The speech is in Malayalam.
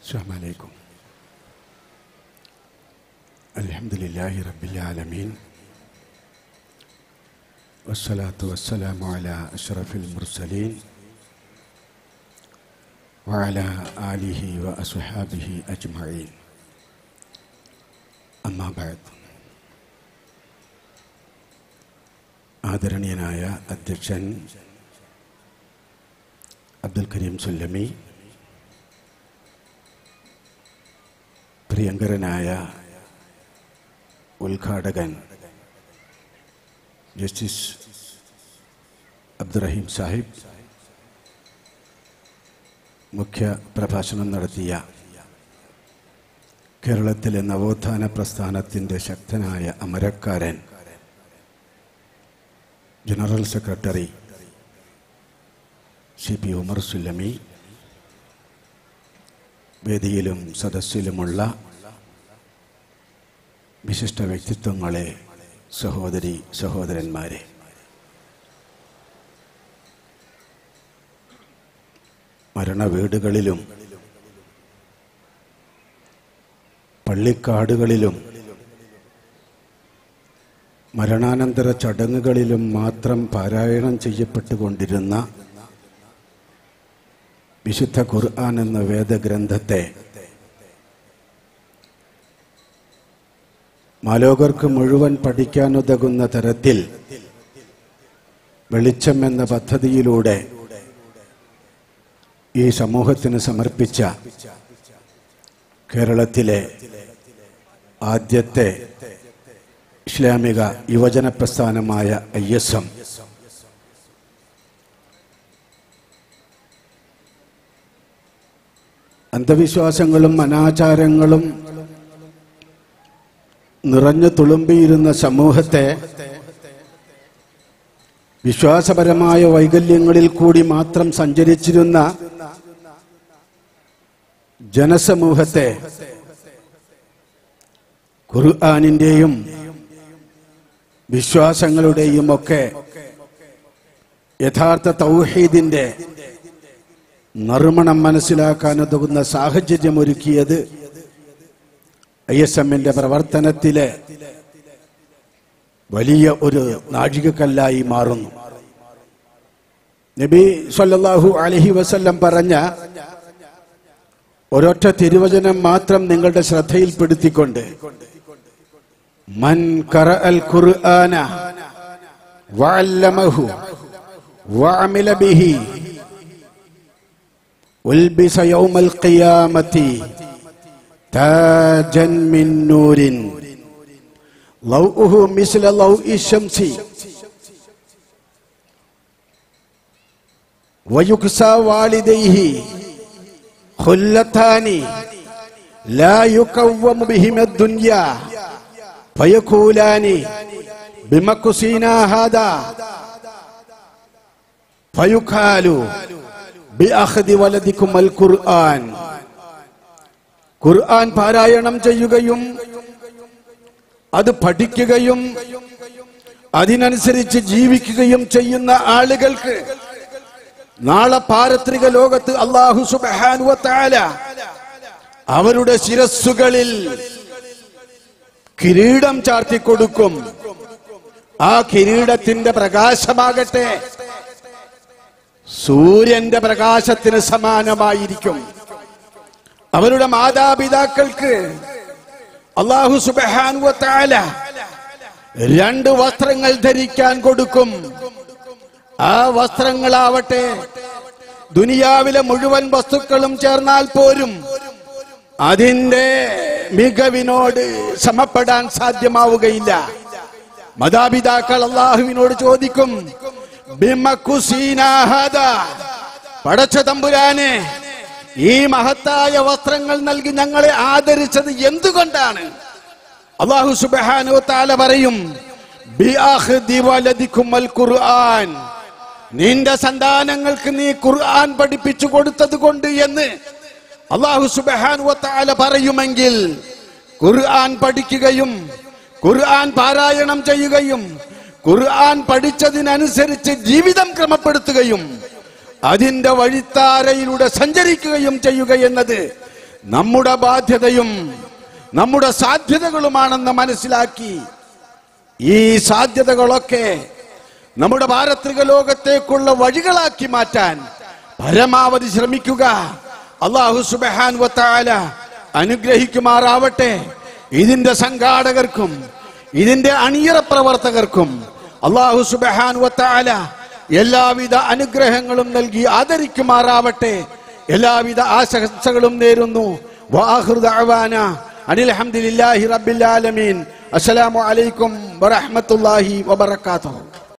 السلام عليكم الحمد لله رب العالمين والصلاة والسلام على أشرف المرسلين وعلى آله وأصحابه أجمعين أما بعد ആദരണീയനായ അധ്യക്ഷൻ അബ്ദുൽ കരീം സുല്ലമി പ്രിയങ്കരനായ ഉദ്ഘാടകൻ ജസ്റ്റിസ് അബ്ദുറഹീം സാഹിബ് മുഖ്യ പ്രഭാഷണം നടത്തിയ കേരളത്തിലെ നവോത്ഥാന പ്രസ്ഥാനത്തിൻ്റെ ശക്തനായ അമരക്കാരൻ general secretary C P Umar Sullami വേദിയിലും സദസ്സിലുമുള്ള വിശിഷ്ട വ്യക്തിത്വങ്ങളെ സഹോദരി സഹോദരന്മാരെ മരണവീടുകളിലും പള്ളിക്കാടുകളിലും മരണാനന്തര ചടങ്ങുകളിലും മാത്രം പാരായണം ചെയ്യപ്പെട്ടുകൊണ്ടിരുന്ന വിശുദ്ധ ഖുർആൻ എന്ന വേദഗ്രന്ഥത്തെ മാലോകർക്ക് മുഴുവൻ പഠിക്കാനുതകുന്ന തരത്തിൽ വെളിച്ചം എന്ന പദ്ധതിയിലൂടെ ഈ സമൂഹത്തിന് സമർപ്പിച്ച കേരളത്തിലെ ആദ്യത്തെ ഇസ്ലാമിക യുവജന പ്രസ്ഥാനമായ ഐ എസ് എം അന്ധവിശ്വാസങ്ങളും അനാചാരങ്ങളും നിറഞ്ഞു തുളുമ്പിയിരുന്ന സമൂഹത്തെ വിശ്വാസപരമായ വൈകല്യങ്ങളിൽ കൂടി മാത്രം സഞ്ചരിച്ചിരുന്ന ജനസമൂഹത്തെ ഖുർആാനിന്റെയും വിശ്വാസങ്ങളുടെയും ഒക്കെ യഥാർത്ഥ തൗഹീദിന്റെ നറുമണം മനസ്സിലാക്കാനുതകുന്ന സാഹചര്യം ഒരുക്കിയത് ഐ എസ് എമ്മിന്റെ പ്രവർത്തനത്തിലെ വലിയ ഒരു നാഴികക്കല്ലായി മാറുന്നു നബി സല്ലല്ലാഹു അലഹി വസല്ലം പറഞ്ഞ ഒരൊറ്റ തിരുവചനം മാത്രം നിങ്ങളുടെ ശ്രദ്ധയിൽപ്പെടുത്തിക്കൊണ്ട് മൻ ഖറഅൽ ഖുർആന വഅല്ലമഹു വഅമില ബിഹി ഉൽബിസ യൗമൽ ഖിയാമത്തി تاجا من نور ضوءه مثل ضوء الشمس ويكسى والديه خلتان لا يقوم بهما الدنيا فيقولان بمكسينا هذا فيقال بأخذ ولدكم القرآن ഖുർആൻ പാരായണം ചെയ്യുകയും അത് പഠിക്കുകയും അതിനനുസരിച്ച് ജീവിക്കുകയും ചെയ്യുന്ന ആളുകൾക്ക് നാളെ പാരത്രിക ലോകത്ത് അള്ളാഹു സുബാനുവത്താല അവരുടെ ശിരസ്സുകളിൽ കിരീടം ചാർത്തിക്കൊടുക്കും ആ കിരീടത്തിന്റെ പ്രകാശമാകട്ടെ സൂര്യന്റെ പ്രകാശത്തിന് സമാനമായിരിക്കും അവരുടെ മാതാപിതാക്കൾക്ക് അള്ളാഹു സുബാനുവത്താല രണ്ട് വസ്ത്രങ്ങൾ ധരിക്കാൻ കൊടുക്കും ആ വസ്ത്രങ്ങളാവട്ടെ ദുനിയാവിലെ മുഴുവൻ വസ്തുക്കളും ചേർന്നാൽ പോരും അതിന്റെ മികവിനോട് സമപ്പെടാൻ സാധ്യമാവുകയില്ല മാതാപിതാക്കൾ അള്ളാഹുവിനോട് ചോദിക്കും പടച്ച തമ്പുരാനെ ഈ മഹത്തായ വസ്ത്രങ്ങൾ നൽകി ഞങ്ങളെ ആദരിച്ചത് എന്തുകൊണ്ടാണ് അള്ളാഹു സുബാനു താല പറയും ഖുർആൻ നിന്റെ സന്താനങ്ങൾക്ക് നീ ഖുർആൻ പഠിപ്പിച്ചു കൊടുത്തത് കൊണ്ട് എന്ന് അള്ളാഹു സുബാനു താല പറയുമെങ്കിൽ ഖുർആൻ പഠിക്കുകയും ഖുർആൻ പാരായണം ചെയ്യുകയും ഖുർആൻ പഠിച്ചതിനനുസരിച്ച് ജീവിതം ക്രമപ്പെടുത്തുകയും അതിന്റെ വഴിത്താരയിലൂടെ സഞ്ചരിക്കുകയും ചെയ്യുക എന്നത് നമ്മുടെ ബാധ്യതയും നമ്മുടെ സാധ്യതകളുമാണെന്ന് മനസ്സിലാക്കി ഈ സാധ്യതകളൊക്കെ നമ്മുടെ പാരത്രിക ലോകത്തേക്കുള്ള വഴികളാക്കി മാറ്റാൻ പരമാവധി ശ്രമിക്കുക അള്ളാഹു സുബഹാൻ വത്താല അനുഗ്രഹിക്കുമാറാവട്ടെ ഇതിന്റെ സംഘാടകർക്കും ഇതിന്റെ അണിയറ പ്രവർത്തകർക്കും അള്ളാഹു സുബഹാൻ വത്താല എല്ലാവിധ അനുഗ്രഹങ്ങളും നൽകി ആദരിക്കുമാറാവട്ടെ എല്ലാവിധ ആശംസകളും നേരുന്നു വാഹിർ ദഅവാന അനിൽ ഹംദുലില്ലാഹി റബ്ബിൽ ആലമീൻ അസ്സലാമു അലൈക്കും വറഹ്മത്തുള്ളാഹി വബറകാതുഹു